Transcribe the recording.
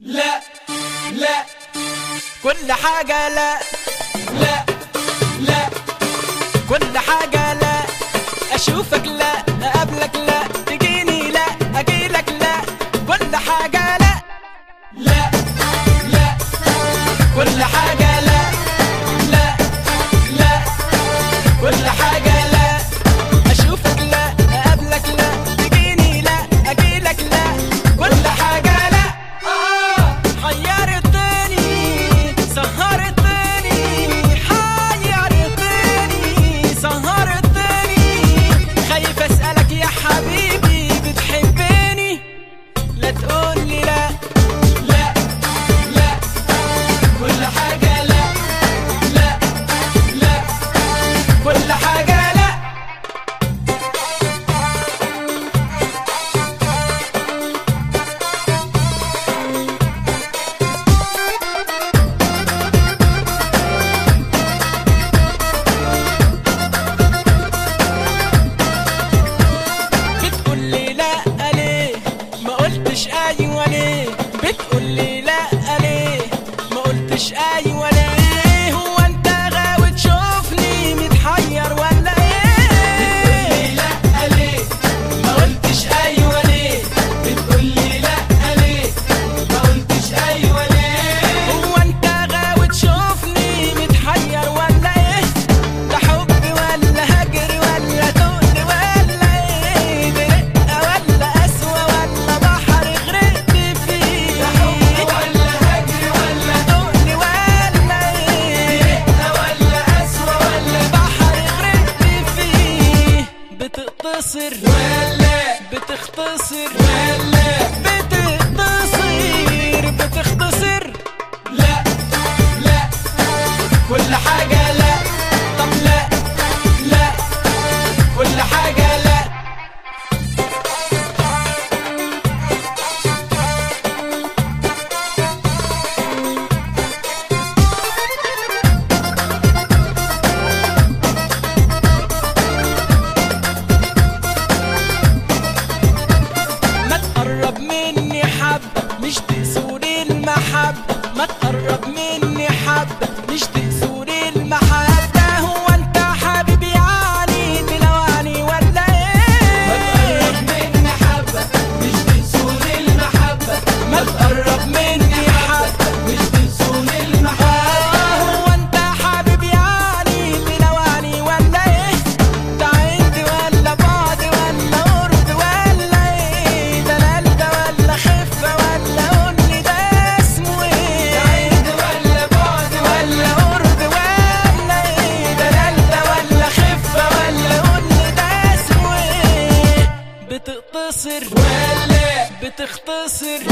لا لا كل حاجة لا لا لا كل حاجة لا أشوفك لا أقابلك لا تجيني لا أجيلك لا كل حاجة لا لا لا كل حاجة لا لا لا كل حاجة لا أشوفك لا أقابلك لا تجيني لا أجيلك لا كل حاجة لا آه حيرتني سهرتني حيرتني سهرتني خايف أسألك يا حبيبي بتحبني لا تقولي لا لا لا كل حاجة لا لا لا كل حاجة لا بتقولي لا ليه ما قلتش ايوه ليه بتقولي لا ليه ما قلتش ايوه ليه هو انت غاوي تشوفني متحير ولا ايه لا ليه ما قلتش ايوه ليه بتقولي لا ليه ما قلتش ايوه ليه هو انت غاوي تشوفني متحير ولا ايه ده حب ولا هجر ولا تقل ولا ايه برقة ولا قسوة ولا بحر غرقت فيه ولا هجر ولا تقل ولا ايه ولا قسوة ولا بحر غرقت فيه بتقتصر ولا بتختصر ولا بتقتصر بتختصر لا لا كل حاجة لا طب لا لا كل حاجة لا ما تقرب مني حب مش تقسور المحب ما تقرب مني حب مش تقسور المحبة هو انت حبيبي يعني تلوعني ولا ايه تقرب مني حبة مش بنسون المحبة ما تقرب مني حب مش بنسون المحبة هو انت حبيبي يعني تلوعني ولا ايه ده عندي ولا بعد ولا قرب ولا ايه ده لالده ولا خفه ولا قولي ده اسمه ايه عند ولا بعد ولا قرب ولا ايه ده لالده ولا خفه ولا قولي ده اسمه ايه بتقتصر ولا بتختصر